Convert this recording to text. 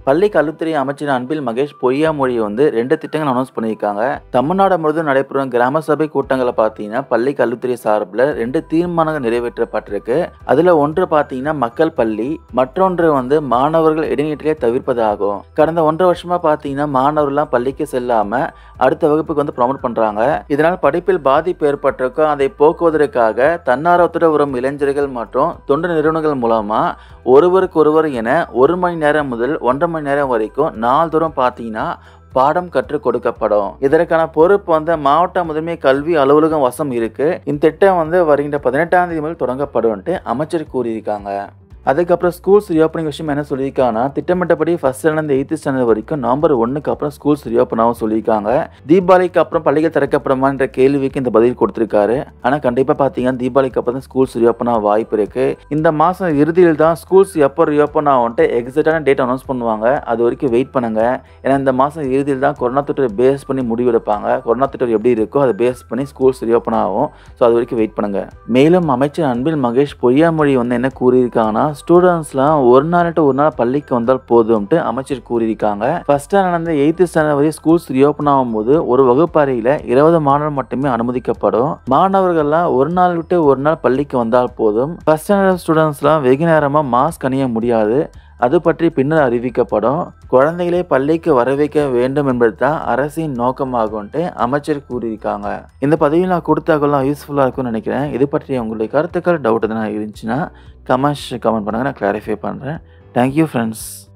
பள்ளி கல்வித்துறை அமைச்சர் அன்பில் மகேஷ் பொய்யாமொழி வந்து ரெண்டு திட்டங்கள் அனௌன்ஸ் பண்ணியிருக்காங்க தமிழ்நாடு முழுவதும் நடைபெறும் கிராம சபை கூட்டங்களை பார்த்தீங்கன்னா பள்ளி கல்வித்துறை சார்பில் ரெண்டு தீர்மானங்கள் நிறைவேற்றப்பட்டிருக்கு அதில் ஒன்று பார்த்தீங்கன்னா மக்கள் பள்ளி மற்றொன்று வந்து மாணவர்கள் இடைநீட்டிலே தவிர்ப்பதாகும் கடந்த ஒன்றரை வருஷமா பார்த்தீங்கன்னா மாணவர்கள்லாம் பள்ளிக்கு செல்லாம அடுத்த வகுப்புக்கு வந்து ப்ரொமோட் பண்றாங்க இதனால் படிப்பில் பாதிப்பு ஏற்பட்டிருக்கும் அதை போக்குவதற்காக தன்னார்வத்துடன் வரும் இளைஞர்கள் மற்றும் தொண்டு நிறுவனங்கள் மூலமா ஒருவருக்கு ஒருவர் என ஒரு மணி நேரம் முதல் ஒன்றரை மணி நேரம் வரைக்கும் நாள்தோறும் பார்த்தீங்கன்னா பாடம் கற்றுக் கொடுக்கப்படும் இதற்கான பொறுப்பு வந்து மாவட்ட முதன்மை கல்வி அலுவலகம் வசம் இருக்கு இந்த திட்டம் வந்து வருகின்ற பதினெட்டாம் தேதி முதல் தொடங்கப்படும் அமைச்சர் கூறியிருக்காங்க அதுக்கப்புறம் ஸ்கூல்ஸ் ரீஓப்பனிங் விஷயம் என்ன சொல்லியிருக்காங்கன்னா திட்டமிட்டபடி ஃபர்ஸ்ட் ஸ்டாண்டர்ட் எயித்து ஸ்டாண்டர்ட் வரைக்கும் நவம்பர் ஒன்றுக்கு அப்புறம் ஸ்கூல்ஸ் ரீஓப்பன் ஆகும் சொல்லியிருக்காங்க தீபாவளிக்கு அப்புறம் பள்ளிகள் திறக்கப்படுமான்ற கேள்விக்கு இந்த பதில் கொடுத்துருக்காரு ஆனால் கண்டிப்பாக பார்த்தீங்கன்னா தீபாவளிக்கு அப்புறம் தான் ஸ்கூல்ஸ் ரீஓப்பன் ஆக வாய்ப்பு இருக்கு இந்த மாதம் இறுதியில் தான் ஸ்கூல்ஸ் எப்போ ரீஓப்பன் ஆகும்ட்டு எக்ஸாக்டான டேட் அனௌன்ஸ் பண்ணுவாங்க அது வரைக்கும் வெயிட் பண்ணுங்க ஏன்னா இந்த மாதம் இறுதியில் தான் கொரோனா தொற்றை பேஸ் பண்ணி முடிவெடுப்பாங்க கொரோனா தொற்று எப்படி இருக்கோ அதை பேஸ் பண்ணி ஸ்கூல்ஸ் ரீஓப்பன் ஆகும் ஸோ அது வரைக்கும் வெயிட் பண்ணுங்க மேலும் அமைச்சர் அன்பில் மகேஷ் பொய்யாமொழி வந்து என்ன கூறியிருக்காங்கன்னா ஸ்டூடெண்ட்ஸ்லாம் ஒரு நாள் டு ஒரு நாள் பள்ளிக்கு வந்தால் போதும்ட்டு அமைச்சர் கூறியிருக்காங்க ஃபர்ஸ்ட் ஸ்டாண்டர்ட் நடந்த எயித்து ஸ்டாண்டர்ட் வரை ஸ்கூல்ஸ் ரீஓப்பன் ஆகும்போது ஒரு வகுப்பறையில் இருபது மாணவர் மட்டுமே அனுமதிக்கப்படும் மாணவர்கள்லாம் ஒரு நாள் விட்டு ஒரு நாள் பள்ளிக்கு வந்தால் போதும் ஃபர்ஸ்ட் ஸ்டாண்டர்ட் ஸ்டூடெண்ட்ஸ்லாம் வெகு நேரமாக மாஸ்க் அணிய முடியாது அது பற்றி பின்னர் அறிவிக்கப்படும் குழந்தைகளை பள்ளிக்கு வர வைக்க வேண்டும் என்பது தான் அரசின் நோக்கமாகும்ட்டு அமைச்சர் கூறியிருக்காங்க இந்த பதவியில் நான் கொடுத்த தகவலாம் யூஸ்ஃபுல்லாக இருக்கும்னு நினைக்கிறேன் இது பற்றி உங்களுடைய கருத்துக்கள் டவுட் எதனா இருந்துச்சுன்னா கமெண்ட்ஸ் கமெண்ட் பண்ணுங்கள் நான் கிளாரிஃபை பண்ணுறேன் தேங்க்யூ ஃப்ரெண்ட்ஸ்